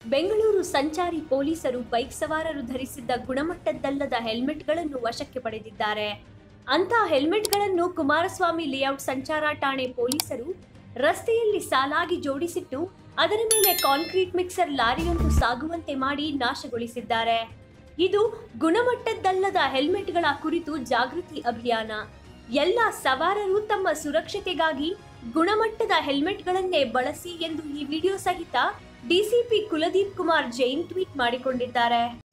ಬೆಂಗಳೂರು ಸಂಚಾರಿ ಪೊಲೀಸರು ಬೈಕ್ ಸವಾರರು ಧರಿಸಿದ್ದ ಗುಣಮಟ್ಟದ್ದಲ್ಲದ ಹೆಲ್ಮೆಟ್ಗಳನ್ನು ವಶಕ್ಕೆ ಪಡೆದಿದ್ದಾರೆ ಅಂತ ಹೆಲ್ಮೆಟ್ಗಳನ್ನು ಕುಮಾರಸ್ವಾಮಿ ಲೇಔಟ್ ಸಂಚಾರ ಠಾಣೆ ಪೊಲೀಸರು ರಸ್ತೆಯಲ್ಲಿ ಸಾಲಾಗಿ ಜೋಡಿಸಿಟ್ಟು ಅದರ ಮೇಲೆ ಕಾಂಕ್ರೀಟ್ ಮಿಕ್ಸರ್ ಲಾರಿಯೊಂದು ಸಾಗುವಂತೆ ಮಾಡಿ ನಾಶಗೊಳಿಸಿದ್ದಾರೆ ಇದು ಗುಣಮಟ್ಟದ್ದಲ್ಲದ ಹೆಲ್ಮೆಟ್ಗಳ ಕುರಿತು ಜಾಗೃತಿ ಅಭಿಯಾನ ಎಲ್ಲ ಸವಾರರು ತಮ್ಮ ಸುರಕ್ಷತೆಗಾಗಿ ಗುಣಮಟ್ಟದ ಹೆಲ್ಮೆಟ್ಗಳನ್ನೇ ಬಳಸಿ ಎಂದು ಈ ವಿಡಿಯೋ ಸಹಿತ ಡಿಸಿಪಿ ಕುಲದೀಪ್ ಕುಮಾರ್ ಜೈನ್ ಟ್ವೀಟ್ ಮಾಡಿಕೊಂಡಿದ್ದಾರೆ